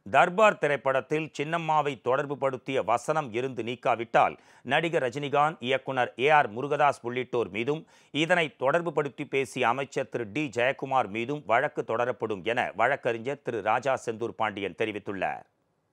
தர்பார் திரைப்படத்தில் சின்னம்மாவை தொடர்புபடுத்திய வசனம் இருந்து நீக்காவிட்டால் நடிகர் ரஜினிகாந்த் இயக்குனர் ஏ ஆர் முருகதாஸ் உள்ளிட்டோர் மீதும் இதனை தொடர்புபடுத்தி பேசிய அமைச்சர் திரு டி ஜெயக்குமார் மீதும் வழக்கு தொடரப்படும் என வழக்கறிஞர் திரு ராஜா செந்தூர் பாண்டியன் தெரிவித்துள்ளார்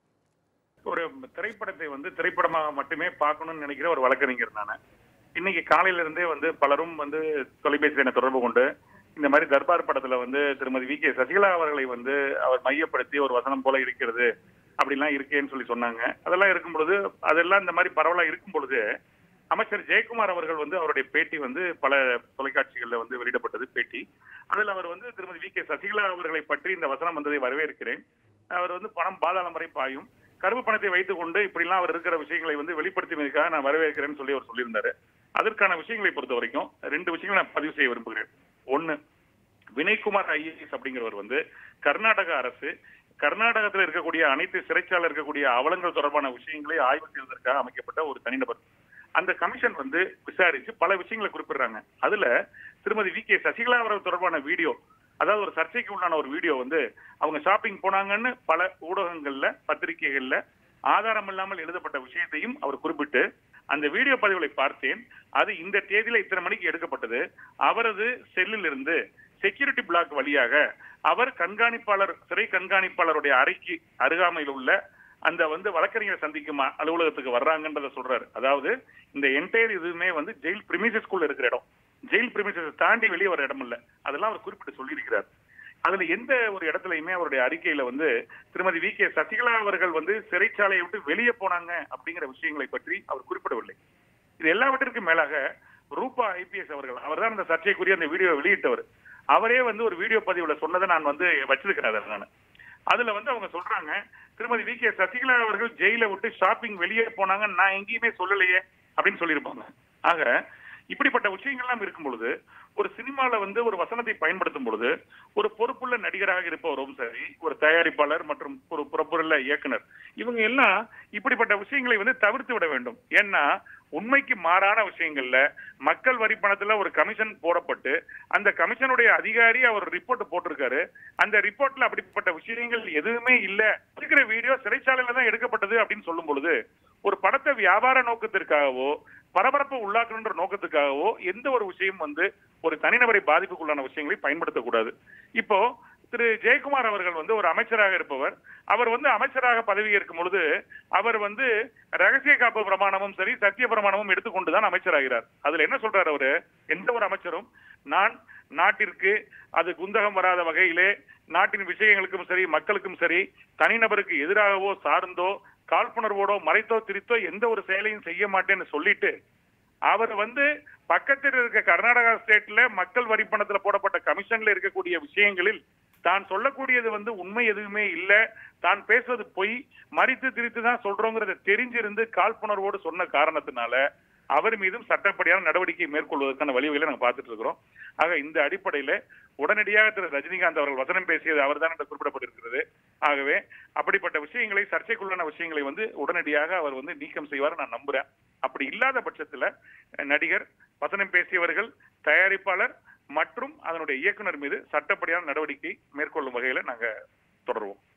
ஒரு திரைப்படத்தை வந்து திரைப்படமாக மட்டுமே பார்க்கணும்னு நினைக்கிற ஒரு வழக்கறிஞர் நான் இன்னைக்கு காலையில இருந்தே வந்து பலரும் வந்து தொலைபேசியில் என்னை தொடர்பு கொண்டு இந்த மாதிரி தர்பார் படத்துல வந்து திருமதி வி கே சசிகலா அவர்களை வந்து அவர் மையப்படுத்தி ஒரு வசனம் போல இருக்கிறது அப்படிலாம் இருக்கேன்னு சொல்லி சொன்னாங்க அதெல்லாம் இருக்கும் பொழுது அதெல்லாம் இந்த மாதிரி பரவலா இருக்கும் பொழுது அமைச்சர் ஜெயக்குமார் அவர்கள் வந்து அவருடைய பேட்டி வந்து பல தொலைக்காட்சிகள்ல வந்து வெளியிடப்பட்டது பேட்டி அதில் அவர் வந்து திருமதி வி கே சசிகலா அவர்களை பற்றி இந்த வசனம் வந்ததை வரவேற்கிறேன் அவர் வந்து பணம் பாதாளம் வரை பாயும் கருப்பு பணத்தை வைத்துக் கொண்டு இப்படிலாம் அவர் இருக்கிற விஷயங்களை வந்து வெளிப்படுத்தினதுக்காக நான் வரவேற்கிறேன்னு சொல்லி அவர் சொல்லியிருந்தாரு அதற்கான விஷயங்களை பொறுத்த வரைக்கும் ரெண்டு விஷயங்களை நான் பதிவு செய்ய விரும்புகிறேன் ஒண்ணு வினய்குமார் ஐஏஎஸ் அப்படிங்கிறவர் வந்து கர்நாடக அரசு கர்நாடகத்தில் இருக்கக்கூடிய அனைத்து சிறைச்சாலை இருக்கக்கூடிய அவலங்கள் தொடர்பான விஷயங்களை ஆய்வு செய்வதற்காக அமைக்கப்பட்ட ஒரு தனிநபர் அந்த கமிஷன் வந்து விசாரிச்சு பல விஷயங்களை குறிப்பிடுறாங்க அதுல திருமதி வி கே சசிகலா அவர்கள் தொடர்பான வீடியோ அதாவது ஒரு சர்ச்சைக்கு உள்ளான ஒரு வீடியோ வந்து அவங்க ஷாப்பிங் போனாங்கன்னு பல ஊடகங்கள்ல பத்திரிகைகள்ல ஆதாரம் இல்லாமல் எழுதப்பட்ட விஷயத்தையும் அவர் குறிப்பிட்டு அந்த வீடியோ பதிவுகளை பார்த்தேன் அது இந்த தேதியில இத்தனை மணிக்கு எடுக்கப்பட்டது அவரது செல்லில் இருந்து செக்யூரிட்டி பிளாக் வழியாக அவர் கண்காணிப்பாளர் சிறை கண்காணிப்பாளருடைய அறைக்கு அருகாமையில் உள்ள அந்த வந்து வழக்கறிஞரை சந்திக்கும் அ- அலுவலகத்துக்கு வர்றாங்கன்றத சொல்றாரு அதாவது இந்த என்டையர் இதுவுமே வந்து ஜெயில் பிரிமிசஸ்குள்ள இருக்கிற இடம் ஜெயில் பிரிமிசஸ் தாண்டி வெளியே வர இடம் இல்ல அதெல்லாம் அவர் குறிப்பிட்டு சொல்லியிருக்கிறார் அதுல எந்த ஒரு இடத்துலயுமே அவருடைய அறிக்கையில வந்து திருமதி வி கே சசிகலா அவர்கள் வந்து சிறைச்சாலையை விட்டு வெளியே போனாங்க அப்படிங்கிற விஷயங்களை பற்றி அவர் குறிப்பிடவில்லை இது எல்லாவற்றிற்கும் மேலாக ரூபா ஐபிஎஸ் அவர்கள் அவர்தான் அந்த சர்ச்சைக்குரிய அந்த வீடியோ வெளியிட்டவர் அவரே வந்து ஒரு வீடியோ பதிவுல சொன்னதை நான் வந்து வச்சிருக்கிறேன் அதை நான் அதுல வந்து அவங்க சொல்றாங்க திருமதி வி கே சசிகலா அவர்கள் ஜெயில விட்டு ஷாப்பிங் வெளியே போனாங்க நான் எங்கேயுமே சொல்லலையே அப்படின்னு சொல்லியிருப்பாங்க ஆக இப்படிப்பட்ட விஷயங்கள்லாம் இருக்கும் பொழுது ஒரு சினிமால வந்து ஒரு வசனத்தை பயன்படுத்தும் பொழுது ஒரு பொறுப்புள்ள நடிகராக இருப்பவரும் சரி ஒரு தயாரிப்பாளர் மற்றும் ஒரு பொறுப்புள்ள இயக்குனர் இவங்க எல்லாம் இப்படிப்பட்ட விஷயங்களை வந்து தவிர்த்து விட வேண்டும் ஏன்னா உண்மைக்கு மாறான விஷயங்கள்ல மக்கள் வரி பணத்துல ஒரு கமிஷன் போடப்பட்டு அந்த கமிஷனுடைய அதிகாரி அவர் ரிப்போர்ட் போட்டிருக்காரு அந்த ரிப்போர்ட்ல அப்படிப்பட்ட விஷயங்கள் எதுவுமே இல்ல இருக்கிற வீடியோ சிறைச்சாலையில தான் எடுக்கப்பட்டது அப்படின்னு சொல்லும் பொழுது ஒரு படத்தை வியாபார நோக்கத்திற்காகவோ பரபரப்பு உள்ளாக்கணுன்ற நோக்கத்துக்காகவோ எந்த ஒரு விஷயம் வந்து ஒரு தனிநபரை பாதிப்புக்குள்ளான விஷயங்களை பயன்படுத்தக்கூடாது இப்போ திரு ஜெயக்குமார் அவர்கள் வந்து ஒரு அமைச்சராக இருப்பவர் அவர் வந்து அமைச்சராக பதவி ஏற்கும் பொழுது அவர் வந்து ரகசிய காப்பு பிரமாணமும் சரி சத்திய பிரமாணமும் எடுத்துக்கொண்டுதான் அமைச்சராகிறார் அதுல என்ன சொல்றாரு அவரு எந்த ஒரு அமைச்சரும் நான் நாட்டிற்கு அது குந்தகம் வராத வகையிலே நாட்டின் விஷயங்களுக்கும் சரி மக்களுக்கும் சரி தனிநபருக்கு எதிராகவோ சார்ந்தோ காழ்ப்புணர்வோடோ மறைத்தோ திரித்தோ எந்த ஒரு செயலையும் செய்ய மாட்டேன்னு சொல்லிட்டு அவர் வந்து பக்கத்தில் இருக்க கர்நாடகா ஸ்டேட்ல மக்கள் வரி பணத்துல போடப்பட்ட கமிஷன்ல இருக்கக்கூடிய விஷயங்களில் தான் சொல்லக்கூடியது வந்து உண்மை எதுவுமே இல்ல தான் பேசுவது பொய் மறித்து திரித்து தான் சொல்றோங்கிறத தெரிஞ்சிருந்து காழ்ப்புணர்வோடு சொன்ன காரணத்தினால அவர் மீதும் சட்டப்படியான நடவடிக்கை மேற்கொள்வதற்கான வழிவகைகளை நாங்க பார்த்துட்டு இருக்கிறோம் ஆக இந்த அடிப்படையில உடனடியாக திரு ரஜினிகாந்த் அவர்கள் வசனம் பேசியது அவர்தான் என்று குறிப்பிடப்பட்டிருக்கிறது ஆகவே அப்படிப்பட்ட விஷயங்களை சர்ச்சைக்குள்ளான விஷயங்களை வந்து உடனடியாக அவர் வந்து நீக்கம் செய்வார் நான் நம்புறேன் அப்படி இல்லாத பட்சத்துல அஹ், நடிகர் வசனம் பேசியவர்கள் தயாரிப்பாளர் மற்றும் அதனுடைய இயக்குனர் மீது சட்டப்படியான நடவடிக்கை மேற்கொள்ளும் வகையில நாங்க தொடருவோம்